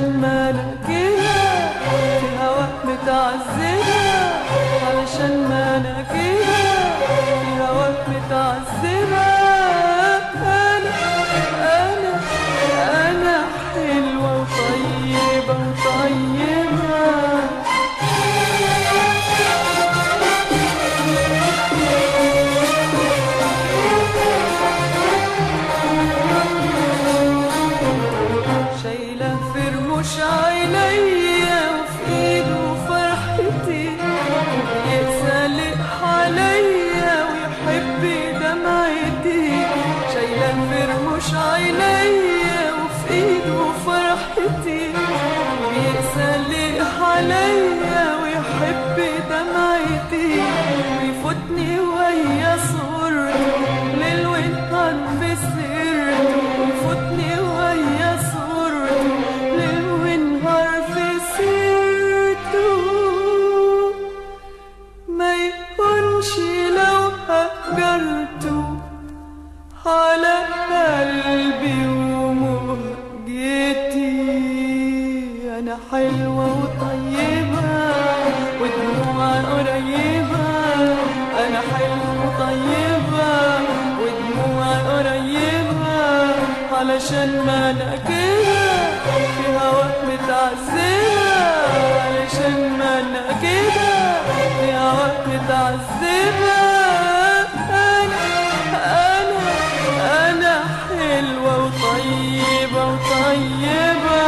علشان ما انا كده في هواك متعذبة علشان ما انا كده في هواك متعذبة انا انا انا حلوة وطيبة وطيبة شايلة في رموش عينيا وفي ايده فرحتي يسلق عليا ويحب دمعتي شايلة في رموش عينيا وفي ايده فرحتي بيسلق عليا ويحب دمعتي ويفوتني وهي صورته ليل ونهار في سرته ويفوتني وهي صورته ليل ونهار في سيرته ما يكونش لو هجرته على قلبي ومهجتي أنا حلوة وطيبة ودموع قريبة أنا حلوة وطيبة ودموع قريبة علشان ما أنا كده في هواك متعذبة علشان ما أنا كده في هواك متعذبة أنا أنا أنا حلوة وطيبة وطيبة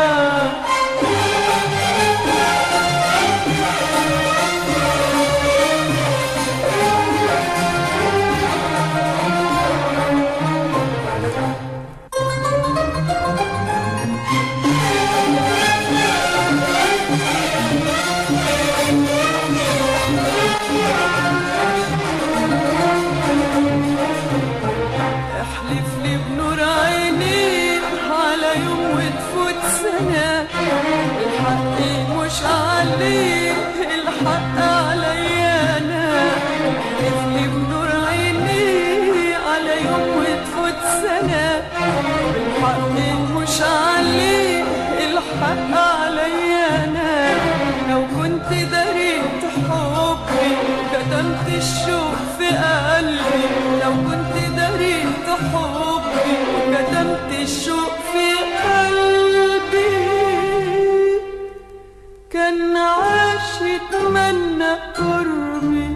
احلف لي بنور عينيك على يوم وتفوت سنة الحق مش عليك الحق عليا انا احلف لي بنور عينيك على يوم وتفوت سنة الحق مش عليك الحق عليا انا لو كنت دريت حبي كتمت الشوق في قلبي لو كنت دريت حبي كتمت الشوق في قلبي كان عاش يتمنى قربي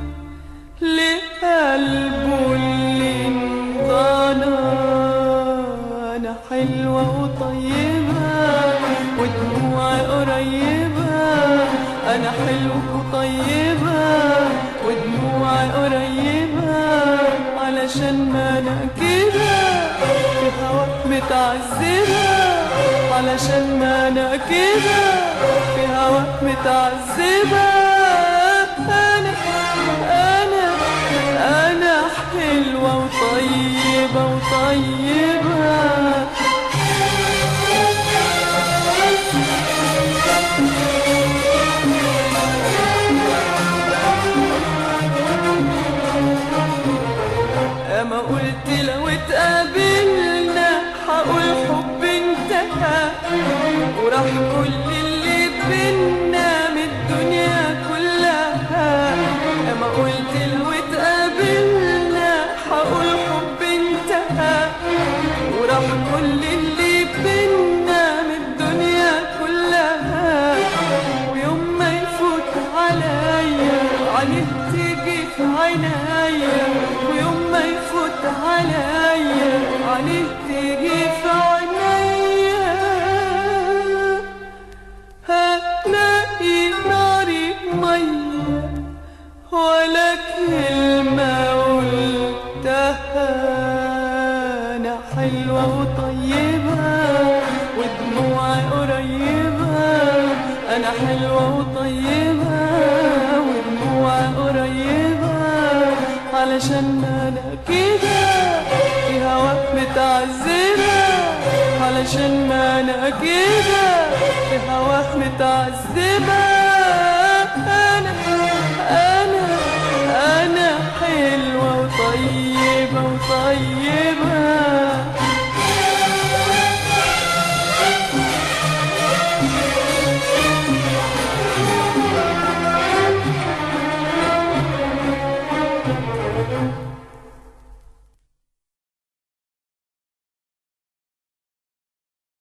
لقلبه اللي انضنى انا حلوة وطيبة ودموعي قريبة انا حلوة وطيبة ودموعي قريبة علشان ما انا كده في هواك متعذبة علشان ما انا كده في هواك متعذبة انا انا انا حلوة وطيبة وطيبة اما قلت لو اتقابلنا هقول حب انتهى وراح كل اللي بينا من الدنيا كلها اما قلت لو اتقابلنا هقول حب انتهى وراح كل اللي بينا من الدنيا كلها ويوم ما يفوت عليا عليه تيجي في عينيا ويوم ما يفوت عليا عليه تيجي في عينيا هلاقي ناري مية ولا كلمة قلتها أنا حلوة وطيبة ودموعي قريبة أنا حلوة وطيبة ودموعي قريبة علشان أنا كده في هواك متعذبة علشان ما أنا كده في هواك متعذبة